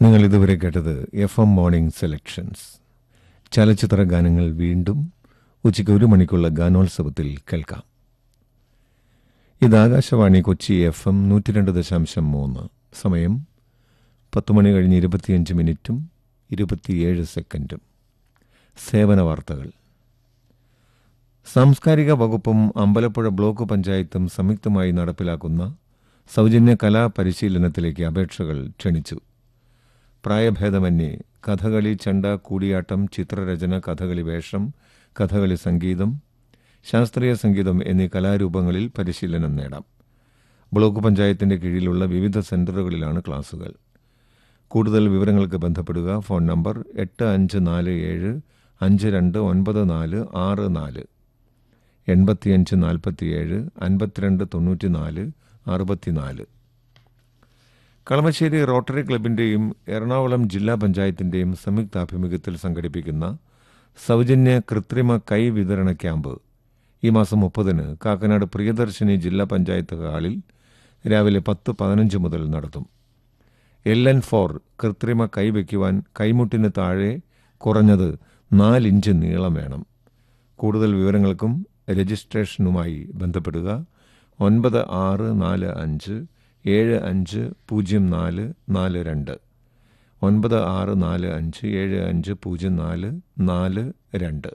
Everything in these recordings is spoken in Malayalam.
നിങ്ങൾ ഇതുവരെ കേട്ടത് എഫ് എം മോർണിംഗ് സെലക്ഷൻസ് ചലച്ചിത്ര ഗാനങ്ങൾ വീണ്ടും ഉച്ചയ്ക്ക് ഒരു മണിക്കുള്ള ഗാനോത്സവത്തിൽ കേൾക്കാം ഇത് ആകാശവാണി കൊച്ചി എഫ് എം നൂറ്റി രണ്ട് ദശാംശം മൂന്ന് സമയം പത്ത് മണി കഴിഞ്ഞ് ഇരുപത്തിയഞ്ച് മിനിറ്റും ഇരുപത്തിയേഴ് സെക്കൻഡും സേവന വാർത്തകൾ സാംസ്കാരിക വകുപ്പും അമ്പലപ്പുഴ ബ്ലോക്ക് പഞ്ചായത്തും സംയുക്തമായി നടപ്പിലാക്കുന്ന സൗജന്യ കലാപരിശീലനത്തിലേക്ക് അപേക്ഷകൾ ക്ഷണിച്ചു പ്രായഭേദമന്യേ കഥകളി ചെണ്ട കൂടിയാട്ടം ചിത്രരചന കഥകളി വേഷം കഥകളി സംഗീതം ശാസ്ത്രീയ സംഗീതം എന്നീ കലാരൂപങ്ങളിൽ പരിശീലനം നേടാം ബ്ലോക്ക് പഞ്ചായത്തിന്റെ കീഴിലുള്ള വിവിധ സെന്ററുകളിലാണ് ക്ലാസുകൾ കൂടുതൽ വിവരങ്ങൾക്ക് ബന്ധപ്പെടുക ഫോൺ നമ്പർ എട്ട് അഞ്ച് നാല് ഏഴ് അഞ്ച് രണ്ട് ഒൻപത് നാല് ആറ് നാല് എൺപത്തിയഞ്ച് നാൽപ്പത്തിയേഴ് അൻപത്തിരണ്ട് തൊണ്ണൂറ്റിനാല് അറുപത്തിനാല് കളമശ്ശേരി റോട്ടറി ക്ലബിന്റെയും എറണാകുളം ജില്ലാ പഞ്ചായത്തിന്റെയും സംയുക്താഭിമുഖ്യത്തിൽ സംഘടിപ്പിക്കുന്ന സൗജന്യ കൃത്രിമ കൈ വിതരണ ക്യാമ്പ് ഈ മാസം മുപ്പതിന് കാക്കനാട് പ്രിയദർശിനി ജില്ലാ പഞ്ചായത്ത് ഹാളിൽ രാവിലെ പത്ത് പതിനഞ്ച് മുതൽ നടത്തും എൽ എൻ ഫോർ കൃത്രിമ കൈ വയ്ക്കുവാൻ കൈമുട്ടിന് താഴെ കുറഞ്ഞത് നാലിഞ്ച് നീളം വേണം കൂടുതൽ വിവരങ്ങൾക്കും രജിസ്ട്രേഷനുമായി ബന്ധപ്പെടുക ഒൻപത് ആറ് നാല് അഞ്ച് ഏഴ് അഞ്ച് പൂജ്യം നാല് നാല് രണ്ട് ഒൻപത് ആറ് നാല് അഞ്ച് ഏഴ് അഞ്ച് പൂജ്യം നാല് നാല് രണ്ട്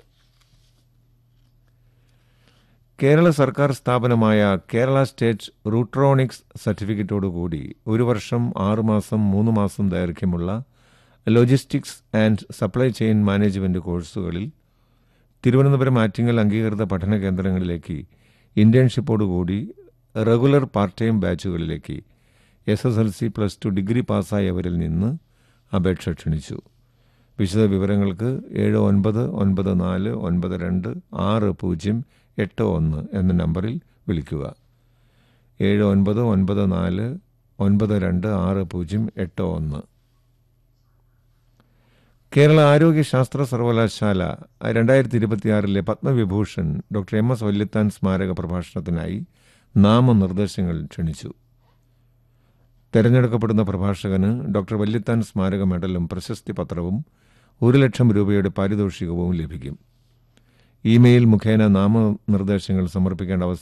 കേരള സർക്കാർ സ്ഥാപനമായ കേരള സ്റ്റേറ്റ് റൂട്രോണിക്സ് സർട്ടിഫിക്കറ്റോടുകൂടി ഒരു വർഷം ആറുമാസം മൂന്ന് മാസം ദൈർഘ്യമുള്ള logistics and supply chain management കോഴ്സുകളിൽ തിരുവനന്തപുരം ആറ്റിങ്ങൽ അംഗീകൃത പഠന കേന്ദ്രങ്ങളിലേക്ക് ഇന്റേൺഷിപ്പോടുകൂടി റെഗുലർ പാർട്ട് ടൈം ബാച്ചുകളിലേക്ക് S S L C plus two degree പാസ്സായവരിൽ നിന്ന് അപേക്ഷ ക്ഷണിച്ചു വിശദ വിവരങ്ങൾക്ക് ഏഴ് ഒൻപത് ഒൻപത് നാല് ഒൻപത് രണ്ട് ആറ് പൂജ്യം എട്ട് ഒന്ന് എന്ന നമ്പറിൽ വിളിക്കുക ഏഴ് ഒൻപത് ഒൻപത് നാല് ഒൻപത് രണ്ട് ആറ് പൂജ്യം എട്ട് ഒന്ന് കേരള ആരോഗ്യ ശാസ്ത്ര സർവകലാശാല രണ്ടായിരത്തി ഇരുപത്തിയാറിലെ Padma Vibhushan doctor M S Valiathan സ്മാരക പ്രഭാഷണത്തിനായി നാമനിർദ്ദേശങ്ങൾ ക്ഷണിച്ചു തെരഞ്ഞെടുക്കപ്പെടുന്ന പ്രഭാഷകന് ഡോക്ടർ വല്യത്താൻ സ്മാരക മെഡലും പ്രശസ്തി പത്രവും ഒരു ലക്ഷം രൂപയുടെ പാരിതോഷികവും ലഭിക്കും ഇമെയിൽ മുഖേന നാമനിർദ്ദേശങ്ങൾ സമർപ്പിക്കേണ്ട അവസാന